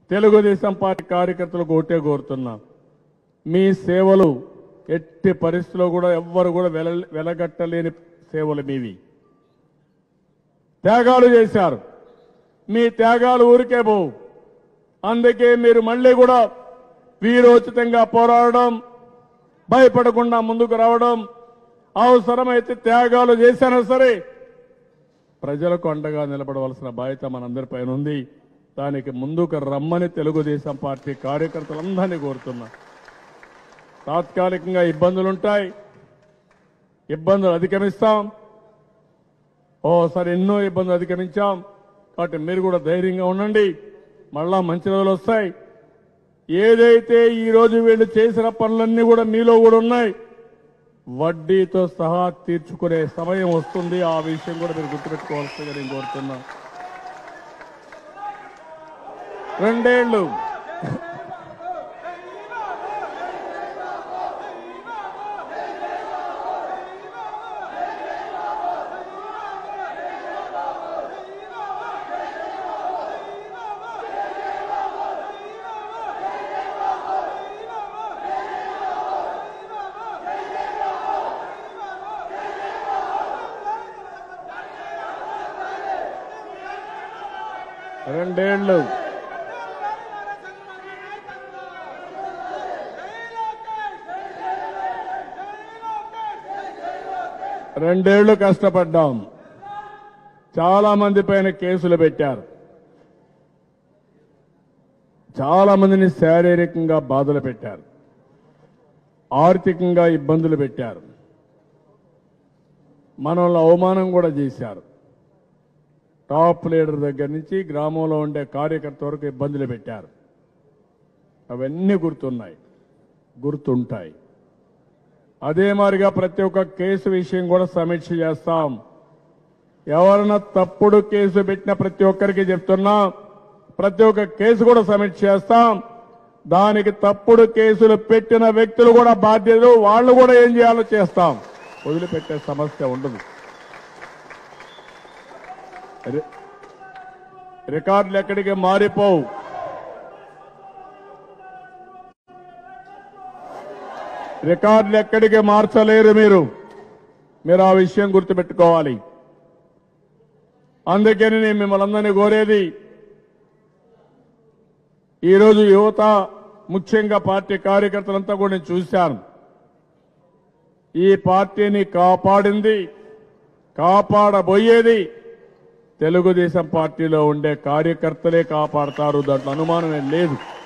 Telugu Desam party కార్యకర్తలకు ఒకటే కోరుతున్నా మీ సేవలు ఎట్టి పరిస్థితిలో కూడా ఎవ్వరు కూడా వెల వెలగట్టలేని సేవలు మీవి త్యాగాలు చేశారు మీ త్యాగాలు ఊరికే పోవు అందుకే మీరు మళ్ళీ కూడా వీరోచితంగా పోరాడడం భయపడకుండా ముందుకు రావడం అవసరమైతే త్యాగాలు చేసినా సరే ప్రజలకు అండగా నిలబడవలసిన బాధ్యత మనందరిపైన ఉంది దానికి ముందుకు రమ్మని తెలుగుదేశం పార్టీ కార్యకర్తలందరినీ కోరుతున్నా తాత్కాలికంగా ఇబ్బందులుంటాయి ఇబ్బందులు అధిగమిస్తాం ఓసారి ఎన్నో ఇబ్బందులు అధిగమించాం కాబట్టి మీరు కూడా ధైర్యంగా ఉండండి మళ్ళా మంచి రోజులు వస్తాయి ఏదైతే ఈ రోజు వీళ్ళు చేసిన పనులన్నీ కూడా మీలో కూడా ఉన్నాయి వడ్డీతో సహా తీర్చుకునే సమయం వస్తుంది ఆ విషయం కూడా మీరు గుర్తుపెట్టుకోవాల్సిందిగా నేను కోరుతున్నా రెండేళ్లు రెండేళ్లు రెండేళ్లు కష్టపడ్డాం చాలా మంది పైన కేసులు పెట్టారు చాలా మందిని శారీరకంగా బాధలు పెట్టారు ఆర్థికంగా ఇబ్బందులు పెట్టారు మనల్ని అవమానం కూడా చేశారు టాప్ లీడర్ దగ్గర నుంచి గ్రామంలో ఉండే కార్యకర్త వరకు ఇబ్బందులు పెట్టారు అవన్నీ గుర్తున్నాయి గుర్తుంటాయి అదే మాదిరిగా ప్రతి ఒక్క కేసు విషయం కూడా సమీక్ష చేస్తాం ఎవరైనా తప్పుడు కేసు పెట్టిన ప్రతి ఒక్కరికి చెప్తున్నా ప్రతి ఒక్క కేసు కూడా సమీక్ష చేస్తాం దానికి తప్పుడు కేసులు పెట్టిన వ్యక్తులు కూడా బాధ్యతలు వాళ్ళు కూడా ఏం చేయాలో చేస్తాం వదిలిపెట్టే సమస్య ఉండదు రి- రికార్డులు ఎక్కడికి మారిపోవు రికార్డులు ఎక్కడికి మార్చలేరు మీరు మీరు ఆ విషయం గుర్తుపెట్టుకోవాలి అందుకని నేను మిమ్మల్ని అందరినీ కోరేది ఈరోజు యువత ముఖ్యంగా పార్టీ కార్యకర్తలంతా కూడా నేను చూశాను ఈ పార్టీని కాపాడింది కాపాడబోయేది తెలుగుదేశం పార్టీలో ఉండే కార్యకర్తలే కాపాడతారు దాంట్లో అనుమానమే లేదు